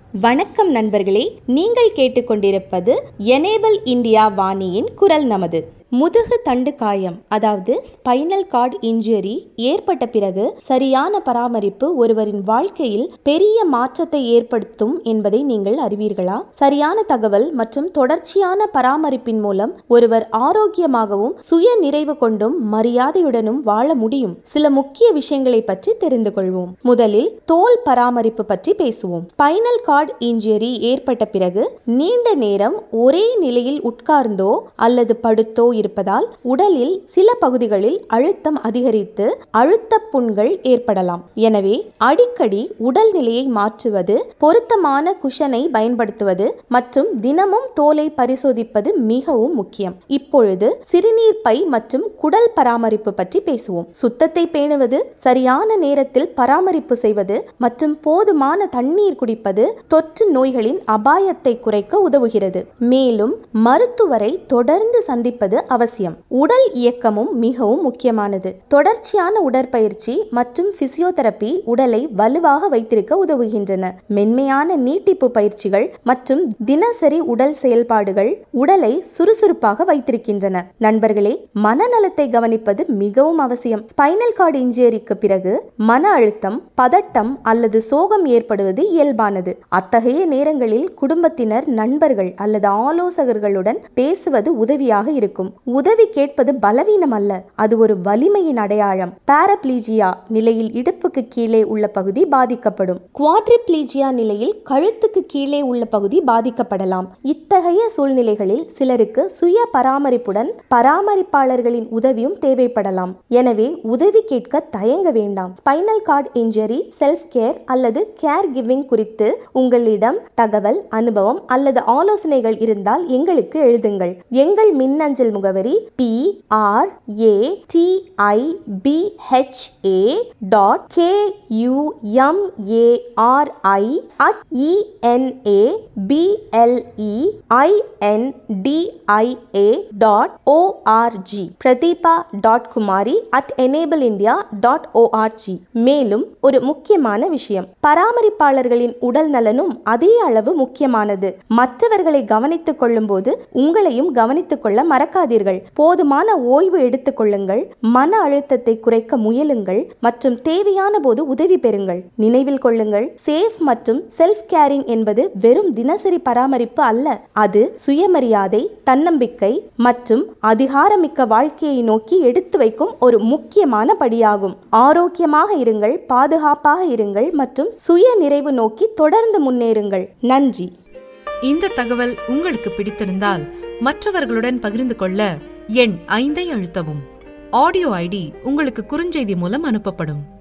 வணக்கம் நண்பர்களே நீங்கள் கேட்டுக்கொண்டிருப்பது எனேபிள் இந்தியா வாணியின் குரல் நமது முதுகு தண்டு காயம் அதாவது ஸ்பைனல் கார்டு இன்ஜுரி ஏற்பட்ட பிறகு சரியான பராமரிப்பு ஒருவரின் வாழ்க்கையில் பெரிய மாற்றத்தை ஏற்படுத்தும் என்பதை நீங்கள் அறிவீர்களா சரியான தகவல் மற்றும் தொடர்ச்சியான பராமரிப்பின் மூலம் ஒருவர் ஆரோக்கியமாகவும் சுய நிறைவு கொண்டும் மரியாதையுடனும் வாழ முடியும் சில முக்கிய விஷயங்களை பற்றி தெரிந்து கொள்வோம் முதலில் தோல் பராமரிப்பு பற்றி பேசுவோம் ஸ்பைனல் கார்டு இன்ஜுரி ஏற்பட்ட பிறகு நீண்ட நேரம் ஒரே நிலையில் உட்கார்ந்தோ அல்லது படுத்தோ இருப்பதால் உடலில் சில பகுதிகளில் அழுத்தம் அதிகரித்து அழுத்த புண்கள் ஏற்படலாம் எனவே அடிக்கடி உடல் நிலையை மாற்றுவது பொருத்தமான குஷனை பயன்படுத்துவது மற்றும் தினமும் தோலை பரிசோதிப்பது மிகவும் முக்கியம் இப்பொழுது சிறுநீர் பை மற்றும் குடல் பராமரிப்பு பற்றி பேசுவோம் சுத்தத்தை பேணுவது சரியான நேரத்தில் பராமரிப்பு செய்வது மற்றும் போதுமான தண்ணீர் குடிப்பது தொற்று நோய்களின் அபாயத்தை குறைக்க உதவுகிறது மேலும் மருத்துவரை தொடர்ந்து சந்திப்பது அவசியம் உடல் இயக்கமும் மிகவும் முக்கியமானது தொடர்ச்சியான உடற்பயிற்சி மற்றும் பிசியோதெரப்பி உடலை வலுவாக வைத்திருக்க உதவுகின்றன மென்மையான நீட்டிப்பு பயிற்சிகள் மற்றும் தினசரி உடல் செயல்பாடுகள் உடலை சுறுசுறுப்பாக வைத்திருக்கின்றன நண்பர்களே மனநலத்தை கவனிப்பது மிகவும் அவசியம் ஸ்பைனல் கார்டு இன்ஜுரிக்கு பிறகு மன அழுத்தம் பதட்டம் அல்லது சோகம் ஏற்படுவது இயல்பானது அத்தகைய நேரங்களில் குடும்பத்தினர் நண்பர்கள் அல்லது ஆலோசகர்களுடன் பேசுவது உதவியாக இருக்கும் உதவி கேட்பது பலவீனம் அல்ல அது ஒரு வலிமையின் அடையாளம் பாரப்ளீஜியா நிலையில் இடுப்புக்கு கீழே உள்ள பகுதி பாதிக்கப்படும் குவாட்ரிப்ளீஜியா நிலையில் கழுத்துக்கு கீழே உள்ள பகுதி பாதிக்கப்படலாம் இத்தகைய சூழ்நிலைகளில் சிலருக்கு சுய பராமரிப்புடன் பராமரிப்பாளர்களின் உதவியும் தேவைப்படலாம் எனவே உதவி கேட்க தயங்க வேண்டாம் spinal cord injury self care அல்லது கேர் கிவிங் குறித்து உங்களிடம் தகவல் அனுபவம் அல்லது ஆலோசனைகள் இருந்தால் எங்களுக்கு எழுதுங்கள் எங்கள் மின்னஞ்சல் முகவரி P R A T I B H A dot K U M A R I at E N A B L E I N D I A dot O R G Pratibha dot Kumari at enable India dot O R G மேலும் ஒரு முக்கியமான விஷயம் பராமரிப்பாளர்களின் உடல் நலனும் அதே அளவு முக்கியமானது மற்றவர்களை கவனித்துக் கொள்ளும் போது உங்களையும் கவனித்துக் கொள்ள மறக்காதீர்கள் போதுமான ஓய்வு எடுத்துக் கொள்ளுங்கள் மன அழுத்தத்தை குறைக்க முயலுங்கள் மற்றும் தேவையான போது உதவி பெறுங்கள் நினைவில் கொள்ளுங்கள் சேஃப் மற்றும் செல்ஃப் கேரிங் என்பது வெறும் தினசரி பராமரிப்பு அல்ல அது சுயமரியாதை தன்னம்பிக்கை மற்றும் அதிகாரமிக்க வாழ்க்கையை நோக்கி எடுத்து வைக்கும் ஒரு முக்கியமான படியாகும் ஆரோக்கியமாக இருங்கள் பாதுகாப்பாக இருங்கள் மற்றும் சுய நிறைவு நோக்கி தொடர்ந்து முன்னேறுங்கள் நன்றி இந்த தகவல் உங்களுக்கு பிடித்திருந்தால் மற்றவர்களுடன் பகிர்ந்து கொள்ள எண் ஐந்தை அழுத்தவும் ஆடியோ ஐடி உங்களுக்கு குறுஞ்செய்தி மூலம் அனுப்பப்படும்